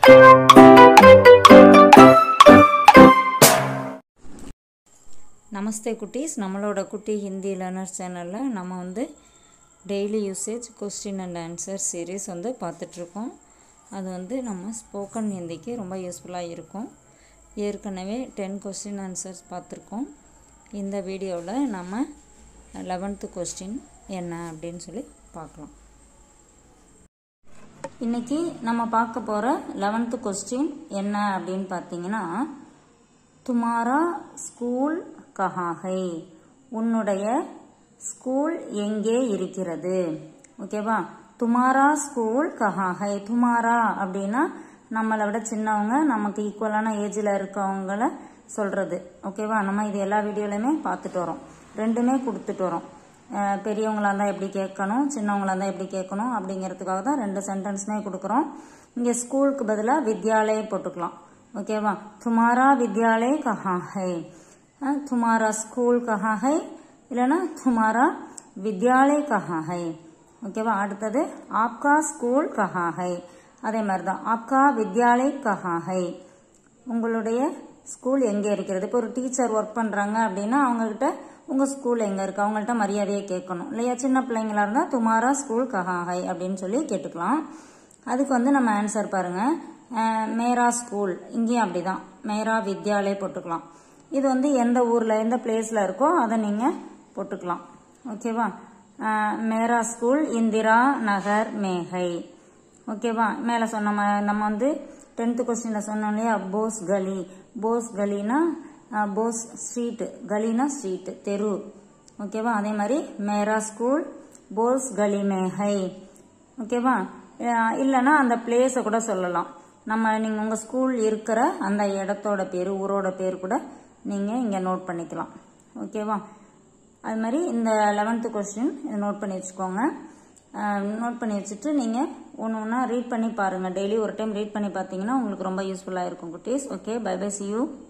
நமஸ்தே குட்டீஸ் நம்மளோட குட்டி ஹிந்தி லேர்னர் சேனலில் நம்ம வந்து daily usage question and answer series வந்து பார்த்துட்ருக்கோம் அது வந்து நம்ம ஸ்போக்கன் ஹிந்திக்கு ரொம்ப யூஸ்ஃபுல்லாக இருக்கும் ஏற்கனவே டென் கொஸ்டின் ஆன்சர்ஸ் பார்த்துருக்கோம் இந்த வீடியோவில் நம்ம லெவன்த்து கொஸ்டின் என்ன அப்படின்னு சொல்லி பார்க்கலாம் இன்றைக்கி நம்ம பார்க்க போகிற லெவன்த்து கொஸ்டின் என்ன அப்படின்னு பார்த்தீங்கன்னா துமாரா ஸ்கூல் கஹாகை உன்னுடைய ஸ்கூல் எங்கே இருக்கிறது ஓகேவா துமாரா ஸ்கூல் கஹாகை துமாரா அப்படின்னா நம்மளை விட சின்னவங்க நமக்கு ஈக்குவலான ஏஜில் இருக்கவங்கள சொல்கிறது ஓகேவா நம்ம இது எல்லா வீடியோலையுமே பார்த்துட்டு வரோம் ரெண்டுமே கொடுத்துட்டு வரோம் அஹ் பெரியவங்களா இருந்தால் எப்படி கேட்கணும் சின்னவங்களா இருந்தால் எப்படி கேட்கணும் அப்படிங்கிறதுக்காக தான் ரெண்டு சென்டென்ஸுமே கொடுக்குறோம் இங்கே ஸ்கூலுக்கு பதிலாக வித்யாலய போட்டுக்கலாம் ஓகேவா துமாரா வித்யாலய கஹா ஹை அஹ் துமாரா ஸ்கூல் கஹா ஹை இல்லைன்னா துமாரா வித்யாலய கஹா ஹை ஓகேவா அடுத்தது ஆப்கா ஸ்கூல் கஹா ஹை அதே மாதிரி தான் ஆப்கா வித்யாலய் கஹா ஹை உங்களுடைய ஸ்கூல் எங்கே இருக்கிறது இப்போ ஒரு டீச்சர் ஒர்க் பண்ணுறாங்க அப்படின்னா அவங்கக்கிட்ட உங்கள் ஸ்கூல் எங்கே இருக்குது அவங்கள்ட்ட மரியாதையை கேட்கணும் இல்லையா சின்ன பிள்ளைங்களா இருந்தால் துமாரா ஸ்கூல் கஹா ஹை அப்படின்னு சொல்லி கேட்டுக்கலாம் அதுக்கு வந்து நம்ம ஆன்சர் பாருங்கள் அஹ் மேரா ஸ்கூல் இங்கேயும் அப்படி தான் மேரா வித்யாலய போட்டுக்கலாம் இது வந்து எந்த ஊரில் எந்த பிளேஸில் இருக்கோ அதை நீங்கள் போட்டுக்கலாம் ஓகேவா அஹ் மேரா ஸ்கூல் இந்திரா நகர் மேகை ஓகேவா மேலே சொன்ன ம- நம்ம வந்து டென்த்து கொஸ்டினில் சொன்னோம் இல்லையா போஸ் கலி போஸ் கலினா அஹ், போஸ் ஸ்ட்ரீட்டு கலினா ஸ்ட்ரீட்டு தெரு ஓகேவா அதே மாதிரி மேரா ஸ்கூல் போஸ் கலி மேஹை ஓகேவா அஹ், இல்லைன்னா அந்த பிளேஸை கூட சொல்லலாம் நம்ம நீங்கள் உங்கள் ஸ்கூல் இருக்கிற அந்த இடத்தோட பேர் ஊரோட பேர் கூட நீங்கள் இங்கே நோட் பண்ணிக்கலாம் ஓகேவா அது மாதிரி இந்த லெவன்த்து கொஸ்டின் இதை நோட் பண்ணி வச்சுக்கோங்க நோட் பண்ணி வச்சுட்டு நீங்கள் ஒன்று ஒன்றா ரீட் பண்ணி பாருங்கள் டெய்லி ஒரு டைம் ரீட் பண்ணி பார்த்தீங்கன்னா உங்களுக்கு ரொம்ப யூஸ்ஃபுல்லாக இருக்கும் குட்டீஸ் okay bye bye see you